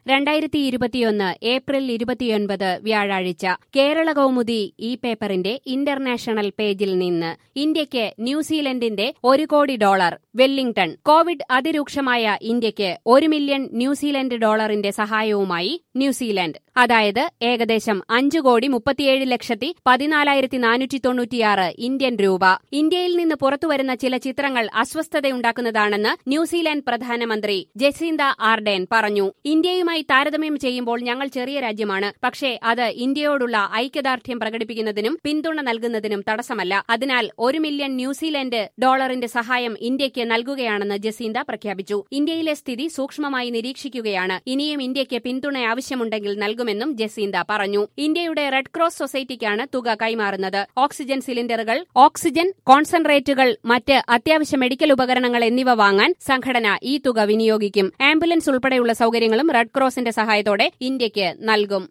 രണ്ടായിരത്തി ഇരുപത്തിയൊന്ന് ഏപ്രിൽ ഇരുപത്തിയൊൻപത് വ്യാഴാഴ്ച കേരള കൗമുദി ഈ പേപ്പറിന്റെ ഇന്റർനാഷണൽ പേജിൽ നിന്ന് ഇന്ത്യയ്ക്ക് ന്യൂസിലൻഡിന്റെ ഒരു കോടി ഡോളർ വെല്ലിംഗ്ടൺ കോവിഡ് അതിരൂക്ഷമായ ഇന്ത്യയ്ക്ക് ഒരു മില്യൺ ന്യൂസിലൻഡ് ഡോളറിന്റെ സഹായവുമായി ന്യൂസിലൻഡ് അതായത് ഏകദേശം അഞ്ചു കോടി മുപ്പത്തിയേഴ് ലക്ഷത്തി പതിനാലായിരത്തി നാനൂറ്റി തൊണ്ണൂറ്റിയാറ് ഇന്ത്യൻ രൂപ ഇന്ത്യയിൽ നിന്ന് പുറത്തുവരുന്ന ചില ചിത്രങ്ങൾ അസ്വസ്ഥതയുണ്ടാക്കുന്നതാണെന്ന് ന്യൂസിലാൻഡ് പ്രധാനമന്ത്രി ജസീന്ത ആർഡേൻ പറഞ്ഞു ഇന്ത്യയുമായി താരതമ്യം ചെയ്യുമ്പോൾ ഞങ്ങൾ ചെറിയ രാജ്യമാണ് പക്ഷേ അത് ഇന്ത്യയോടുള്ള ഐക്യദാർഢ്യം പ്രകടിപ്പിക്കുന്നതിനും പിന്തുണ നൽകുന്നതിനും തടസ്സമല്ല അതിനാൽ ഒരു മില്യൺ ന്യൂസിലൻഡ് ഡോളറിന്റെ സഹായം ഇന്ത്യയ്ക്ക് നൽകുകയാണെന്ന് ജസീന്ത പ്രഖ്യാപിച്ചു ഇന്ത്യയിലെ സ്ഥിതി സൂക്ഷ്മമായി നിരീക്ഷിക്കുകയാണ് ഇനിയും ഇന്ത്യയ്ക്ക് പിന്തുണ ആവശ്യമുണ്ടെങ്കിൽ നൽകുമെന്നും ജസീന്ത പറഞ്ഞു ഇന്ത്യയുടെ റെഡ് ക്രോസ് സൊസൈറ്റിക്കാണ് തുക കൈമാറുന്നത് ഓക്സിജൻ സിലിണ്ടറുകൾ ഓക്സിജൻ കോൺസെൻട്രേറ്റുകൾ മറ്റ് അത്യാവശ്യ മെഡിക്കൽ ഉപകരണങ്ങൾ എന്നിവ വാങ്ങാൻ സംഘടന ഈ തുക വിനിയോഗിക്കും ആംബുലൻസ് ഉൾപ്പെടെയുള്ള സൌകര്യങ്ങളും റെഡ് ക്രോസിന്റെ സഹായത്തോടെ ഇന്ത്യയ്ക്ക് നൽകും